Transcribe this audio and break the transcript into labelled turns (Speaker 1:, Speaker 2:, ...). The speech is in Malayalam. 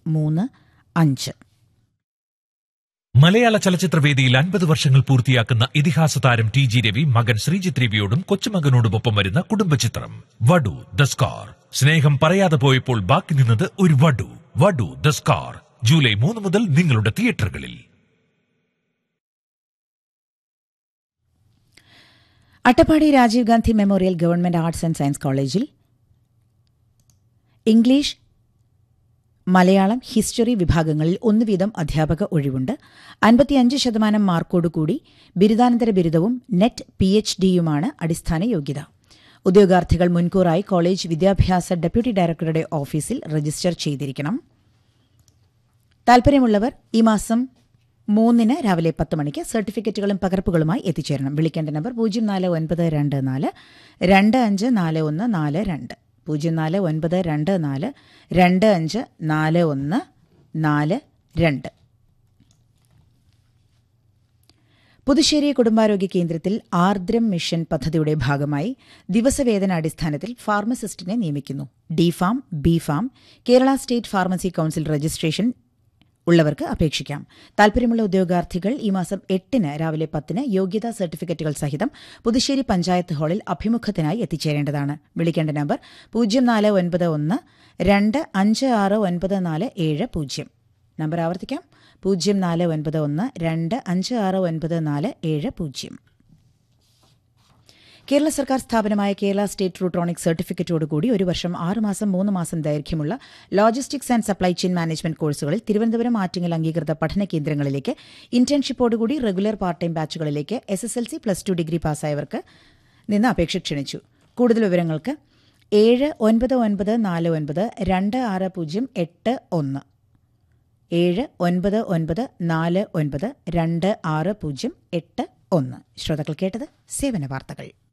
Speaker 1: മൂന്ന് അഞ്ച്
Speaker 2: മലയാള ചലച്ചിത്രവേദിയിൽ അൻപത് വർഷങ്ങൾ പൂർത്തിയാക്കുന്ന ഇതിഹാസ താരം ടി ജി രവി മകൻ ശ്രീജിത്ത് രവിയോടും കൊച്ചുമകനോടുമൊപ്പം വരുന്ന കുടുംബചിത്രം വടു ദ സ്കാർ സ്നേഹം പറയാതെ പോയപ്പോൾ ബാക്കി നിന്നത് ഒരു വടു വടു ദ സ്കാർ ജൂലൈ മൂന്ന് മുതൽ നിങ്ങളുടെ തിയേറ്ററുകളിൽ
Speaker 1: Attappadi Rajiv Gandhi memorial government arts and science കോളേജിൽ ഇംഗ്ലീഷ് മലയാളം ഹിസ്റ്ററി വിഭാഗങ്ങളിൽ ഒന്ന് വീതം അധ്യാപക ഒഴിവുണ്ട് അൻപത്തിയഞ്ച് ശതമാനം മാർക്കോടുകൂടി ബിരുദാനന്തര ബിരുദവും നെറ്റ് പി എച്ച് ഡിയുമാണ് അടിസ്ഥാന യോഗ്യത ഉദ്യോഗാർത്ഥികൾ മുൻകൂറായി കോളേജ് വിദ്യാഭ്യാസ ഡെപ്യൂട്ടി ഡയറക്ടറുടെ ഓഫീസിൽ രജിസ്റ്റർ ചെയ്തിരിക്കണം താൽപര്യമുള്ളവർ ഈ മാസം മൂന്നിന് രാവിലെ പത്ത് മണിക്ക് സർട്ടിഫിക്കറ്റുകളും പകർപ്പുകളുമായി എത്തിച്ചേരണം വിളിക്കേണ്ട നമ്പർ പൂജ്യം നാല് ഒൻപത് രണ്ട് നാല് രണ്ട് അഞ്ച് നാല് ഒന്ന് നാല് രണ്ട് പൂജ്യം നാല് ഒൻപത് രണ്ട് നാല് രണ്ട് അഞ്ച് നാല് ഒന്ന് നാല് രണ്ട് പുതുശ്ശേരി കുടുംബാരോഗ്യ കേന്ദ്രത്തിൽ ആർദ്രം മിഷൻ പദ്ധതിയുടെ ഭാഗമായി ദിവസവേതന അടിസ്ഥാനത്തിൽ ഫാർമസിസ്റ്റിനെ നിയമിക്കുന്നു D pharm B pharm Kerala state pharmacy council registration ഉള്ളവർക്ക് അപേക്ഷിക്കാം താൽപര്യമുള്ള ഉദ്യോഗാർത്ഥികൾ ഈ മാസം എട്ടിന് രാവിലെ പത്തിന് യോഗ്യതാ സർട്ടിഫിക്കറ്റുകൾ സഹിതം പുതുശ്ശേരി പഞ്ചായത്ത് ഹാളിൽ അഭിമുഖത്തിനായി എത്തിച്ചേരേണ്ടതാണ് വിളിക്കേണ്ട നമ്പർ പൂജ്യം നാല് ഒൻപത് ഒന്ന് രണ്ട് അഞ്ച് ആറ് ഒൻപത് നാല് ഏഴ് പൂജ്യം നമ്പർ ആവർത്തിക്കാം പൂജ്യം നാല് ഒൻപത് ഒന്ന് രണ്ട് അഞ്ച് ആറ് ഒൻപത് നാല് ഏഴ് പൂജ്യം കേരള സർക്കാർ സ്ഥാപനമായ കേരള സ്റ്റേറ്റ് റൂട്രോണിക് സർട്ടിഫിക്കറ്റോടുകൂടി ഒരു വർഷം ആറ് മാസം മൂന്ന് മാസം ദൈർഘ്യമുള്ള logistics and supply chain management കോഴ്സുകളിൽ തിരുവനന്തപുരം ആറ്റിങ്ങൽ അംഗീകൃത പഠന കേന്ദ്രങ്ങളിലേക്ക് ഇന്റേൺഷിപ്പോടുകൂടി റെഗുലർ പാർട്ട് ടൈം ബാച്ചുകളിലേക്ക് S S L C plus two degree പാസ്സായവർക്ക് നിന്ന് അപേക്ഷ ക്ഷണിച്ചു കൂടുതൽ വിവരങ്ങൾക്ക് ഏഴ് ഒൻപത് ഒൻപത് നാല് ഒൻപത് രണ്ട് ആറ് പൂജ്യം എട്ട് ഒന്ന് ഏഴ് ഒൻപത് ഒൻപത് നാല് ഒൻപത് രണ്ട് ആറ് പൂജ്യം എട്ട് ഒന്ന് ശ്രോതാക്കൾ കേട്ടത് സേവന വാർത്തകൾ